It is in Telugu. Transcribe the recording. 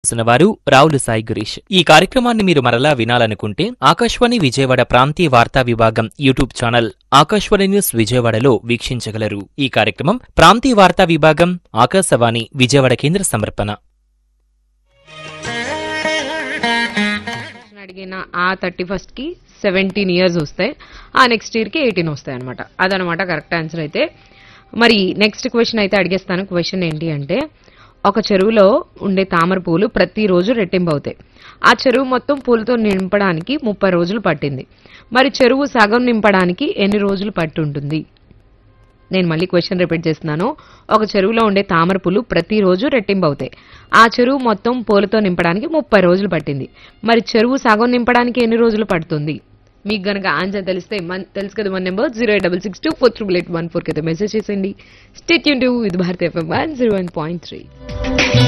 అందిస్తున్న వారు రావులు సాయి గురీష్ ఈ కార్యక్రమాన్ని మీరు మరలా వినాలనుకుంటే ఆకాశవాణి విజయవాడ ప్రాంతీయ వార్తా విభాగం యూట్యూబ్ ఛానల్ ఆకాశవాణి న్యూస్ విజయవాడలో వీక్షించగలరు ఈ కార్యక్రమం ప్రాంతీయ వార్తా విభాగం ఆకాశవాణి విజయవాడ కేంద్ర సమర్పణ అడిగిన ఆ థర్టీ ఫస్ట్ కి సెవెంటీన్ ఇయర్స్ వస్తాయి ఆ నెక్స్ట్ ఇయర్ కి ఎయిటీన్ వస్తాయి అనమాట అదనమాట కరెక్ట్ ఆన్సర్ అయితే మరి నెక్స్ట్ క్వశ్చన్ అయితే అడిగేస్తాను క్వశ్చన్ ఏంటి అంటే ఒక చెరువులో ఉండే తామర పూలు ప్రతిరోజు రెట్టింపు అవుతాయి ఆ చెరువు మొత్తం పూలతో నింపడానికి ముప్పై రోజులు పట్టింది మరి చెరువు సగం నింపడానికి ఎన్ని రోజులు పట్టి ఉంటుంది నేను మళ్ళీ క్వశ్చన్ రిపీట్ చేస్తున్నాను ఒక చెరువులో ఉండే తామర పూలు ప్రతిరోజు రెట్టింపు అవుతాయి ఆ చెరువు మొత్తం పూలతో నింపడానికి ముప్పై రోజులు పట్టింది మరి చెరువు సగం నింపడానికి ఎన్ని రోజులు పడుతుంది మీకు గనక ఆన్సర్ తెలిస్తే మన తెలుసు కదా మన number zero eight double six two four triple eight one ఫోర్కి అయితే మెసేజ్ చేసేయండి స్టేట్ యూన్ టూ ఇది భారతీయ FM one zero one point three